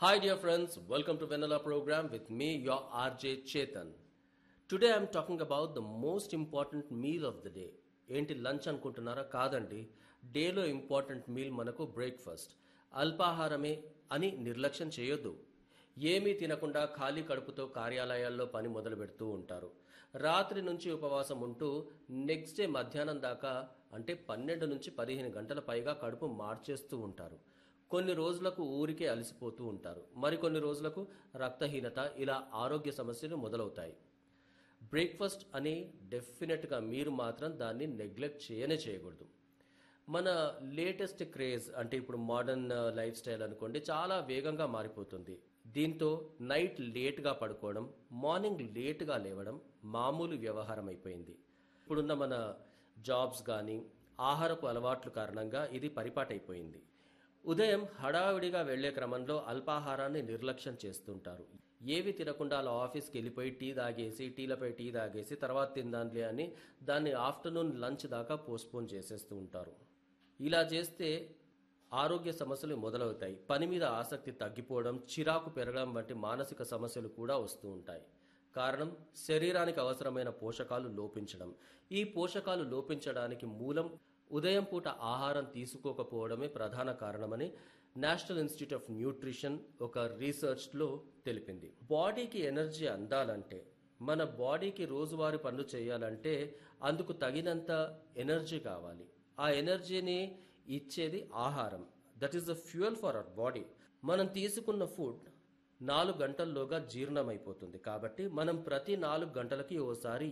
Hi, dear friends. Welcome to Vanilla program with me, your RJ Chetan. Today I'm talking about the most important meal of the day. ఏంటి lunch అనుకుంటున్నారా కాదండి డేలో important meal మనకు breakfast అల్పాహారమే అని నిర్లక్ష్యం చేయొద్దు ఏమీ తినకుండా ఖాళీ కడుపుతో కార్యాలయాల్లో పని మొదలు పెడుతూ ఉంటారు రాత్రి నుంచి ఉపవాసం ఉంటూ నెక్స్ట్ డే మధ్యాహ్నం దాకా అంటే పన్నెండు నుంచి పదిహేను గంటల పైగా కడుపు మార్చేస్తూ ఉంటారు కొన్ని రోజులకు ఊరికే అలసిపోతూ ఉంటారు మరికొన్ని రోజులకు రక్తహీనత ఇలా ఆరోగ్య సమస్యలు మొదలవుతాయి బ్రేక్ఫాస్ట్ అని డెఫినెట్గా మీరు మాత్రం దాన్ని నెగ్లెక్ట్ చేయనే చేయకూడదు మన లేటెస్ట్ క్రేజ్ అంటే ఇప్పుడు మోడర్న్ లైఫ్ స్టైల్ అనుకోండి చాలా వేగంగా మారిపోతుంది దీంతో నైట్ లేట్గా పడుకోవడం మార్నింగ్ లేట్గా లేవడం మామూలు వ్యవహారం అయిపోయింది ఇప్పుడున్న మన జాబ్స్ కానీ ఆహారపు అలవాట్ల కారణంగా ఇది పరిపాటైపోయింది ఉదయం హడావిడిగా వెళ్లే క్రమంలో అల్పాహారాన్ని నిర్లక్ష్యం చేస్తుంటారు ఏవి తినకుండా అలా ఆఫీస్కి వెళ్ళిపోయి టీ తాగేసి టీలపై టీ తాగేసి తర్వాత తిందాంలే అని దాన్ని ఆఫ్టర్నూన్ లంచ్ దాకా పోస్ట్పోన్ చేసేస్తూ ఉంటారు ఇలా చేస్తే ఆరోగ్య సమస్యలు మొదలవుతాయి పని మీద ఆసక్తి తగ్గిపోవడం చిరాకు పెరగడం వంటి మానసిక సమస్యలు కూడా వస్తూ ఉంటాయి కారణం శరీరానికి అవసరమైన పోషకాలు లోపించడం ఈ పోషకాలు లోపించడానికి మూలం ఉదయం పూట ఆహారం తీసుకోకపోవడమే ప్రధాన కారణమని నేషనల్ ఇన్స్టిట్యూట్ ఆఫ్ న్యూట్రిషన్ ఒక రీసెర్చ్లో తెలిపింది బాడీకి ఎనర్జీ అందాలంటే మన బాడీకి రోజువారీ పనులు చేయాలంటే అందుకు తగినంత ఎనర్జీ కావాలి ఆ ఎనర్జీని ఇచ్చేది ఆహారం that is the fuel for our body మనం తీసుకున్న ఫుడ్ నాలుగు గంటల్లోగా జీర్ణమైపోతుంది కాబట్టి మనం ప్రతి నాలుగు గంటలకి ఓసారి